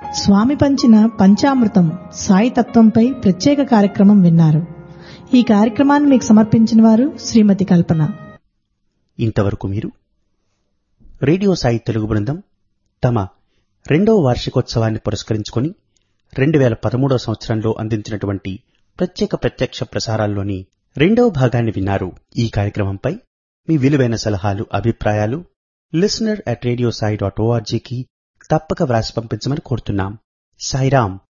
స్వామి పంచిన పంచామృతం సాయి తత్వంపై ప్రత్యేక కార్యక్రమం విన్నారు ఈ కార్యక్రమాన్ని మీకు సమర్పించిన వారు శ్రీమతి కల్పన ఇంతవరకు మీరు రేడియో సాయి తెలుగు బృందం తమ రెండవ వార్షికోత్సవాన్ని పురస్కరించుకొని రెండు వేల పదమూడవ సంవత్సరంలో అందించినటువంటి ప్రత్యేక ప్రత్యక్ష ప్రసారాల్లోని రెండవ భాగాన్ని విన్నారు ఈ కార్యక్రమంపై మీ విలువైన సలహాలు అభిప్రాయాలు listener at radio Sai dot ఓఆర్జీకి తప్పక వ్రాసి పంపించమని కోరుతున్నాం సాయిరాం